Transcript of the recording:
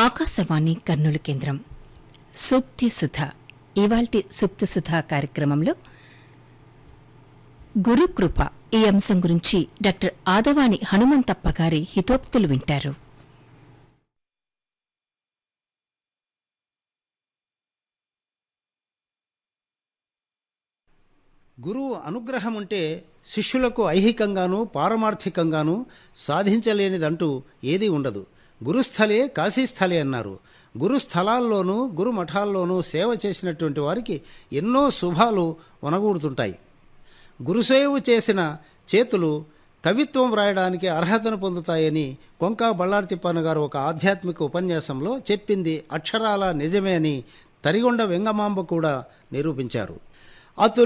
ఆకాశవాణి కర్నూలు కేంద్రం సూక్తి సుధ ఇవాల్టి సూక్తి సుధ కార్యక్రమంలో గురుకృప ఈ అంశం గురించి డాక్టర్ ఆదవాని హనుమంతప్ప గారి హితోక్తులు వింటారు గురువు అనుగ్రహం ఉంటే శిష్యులకు ఐహికంగానూ పారమార్థికంగానూ సాధించలేనిదంటూ ఏదీ ఉండదు గురుస్థలే కాశీస్థలే అన్నారు గురుస్థలాల్లోనూ గురు మఠాల్లోనూ సేవ చేసినటువంటి వారికి ఎన్నో శుభాలు వనగూడుతుంటాయి గురుసేవ చేసిన చేతులు కవిత్వం వ్రాయడానికి అర్హతను పొందుతాయని కొంకా బళ్ళారి తిప్పన్న గారు ఒక ఆధ్యాత్మిక ఉపన్యాసంలో చెప్పింది అక్షరాల నిజమే అని తరిగొండ వెంగమాంబ కూడా నిరూపించారు అతు